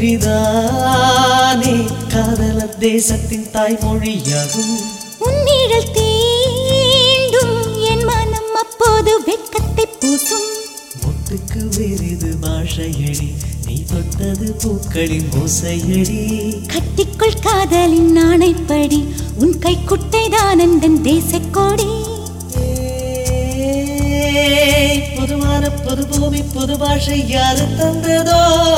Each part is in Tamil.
மொழிதானே காதலர் தேசத்தின் தாய்மொழியாகும் உன்னிழல் தீண்டும் என் மனம் அப்போது வெட்கத்தை பூசும் முட்டுக்கு வேறிது பாஷையடி நீ தொட்டது பூக்களின் ஓசையடி கட்டிக்குள் காதலின் நாணைப்படி உன் கை குட்டைதான் எந்தன் தேசக்கோடி ஏய், பொதுவான பொது பூமி பொது பாஷை யாரு தந்ததோ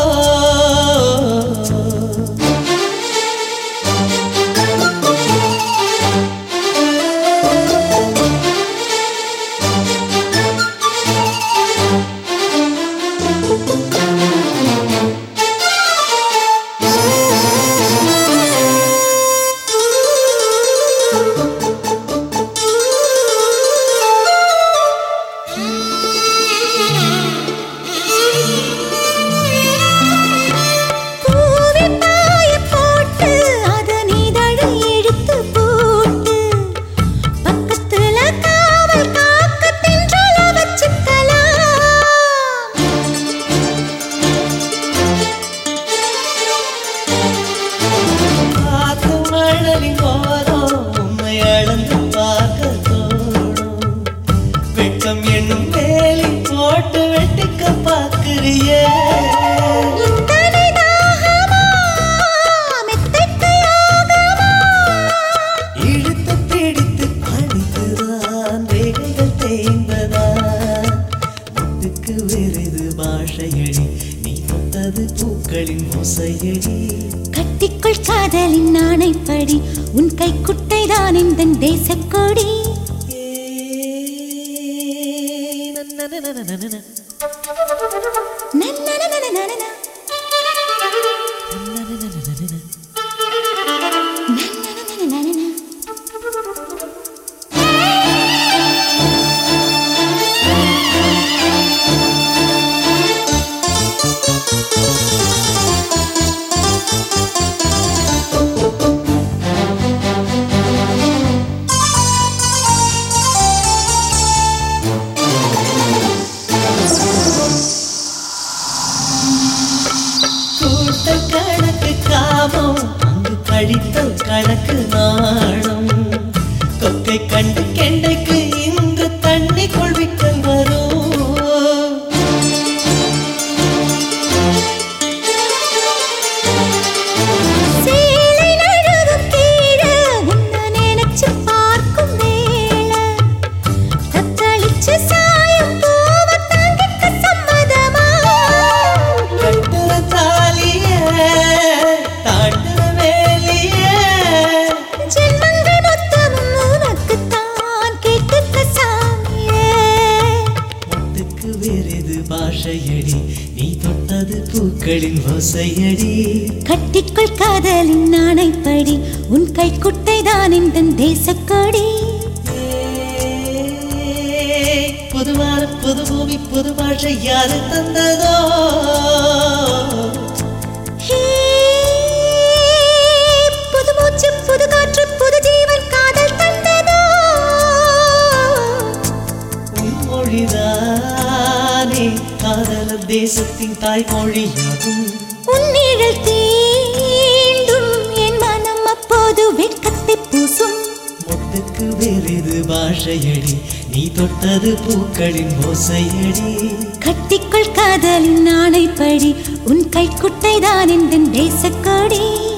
பூவில் பாய போட்டு அதன் இதழை இழுத்து பூட்டு பக்கத்துல காவல் காக்க தென்றல வச்சுக்கலாம் காத்து மழலின் ஓரம் உண்மை அளந்து பார்க்க தோணும் வெட்கம் என்னும் வேலி போட்டு வெட்டிக்க பார்க்கிறியே இத்தனை தாகமா மெத்தைக்கு யோகமா இழுத்து பிடித்து படித்துதான் வேகைகள் தேய்ந்ததா முட்டுக்கு வெறிது பாஷையடி நீ தொட்டது பூக்களின் ஓசையடி கட்டிக்குள் காதலின் நாணைப்படி உன் கை குட்டைதான் எந்தன் தேசக்கோடி ஏய், நன்னனனனனன, நன்னனனனனன, நன்னனனனனன. நன்னனனனனன. கூட்டல் கணக்கு காமம் அங்கு கழித்தல் கணக்கு நாணம் கொக்கை கண்டு கெண்டைக்கு இன்று தண்ணி கொள்விக்கல் வரும் சேலை நழுவும் கீழே உன்னை நினைச்சு பார்க்கும் வேளை. தத்தளிச்சு சாயும் பூவை தாங்கிக்க சம்மதமா? கட்டுற தாலிய தாண்டுற வேலிய ஜென்மங்கள் மொத்தமும் உனக்குத்தான் கேட்டுக்க சாமியே. முட்டுக்கு வேறிது பாஷையடி நீ தொட்டது பூக்களின் ஓசையடி கட்டிக்குள் காதலின் நாணைப்படி உன் கை குட்டைதான் இந்த தேசக்கோடி ஏய், புதுவான புது பூமி புது பாஷை யாரு தந்ததோ ஹே, புது மூச்சு புது காற்று புது ஜீவன் காதல் தந்ததோ உன் மொழிதானே காதலர் தேசத்தின் தாய்மொழியாகும் உன் நிழல் தீண்டும் என் மனம் அப்போது வெட்கத்தை பூசும் முட்டுக்கு வேறிது பாஷையடி நீ தொட்டது பூக்களின் ஓசையடி கட்டிக்குள் காதலின் நாணைப்படி உன் கை குட்டைதான் இந்த தேசக்கோடி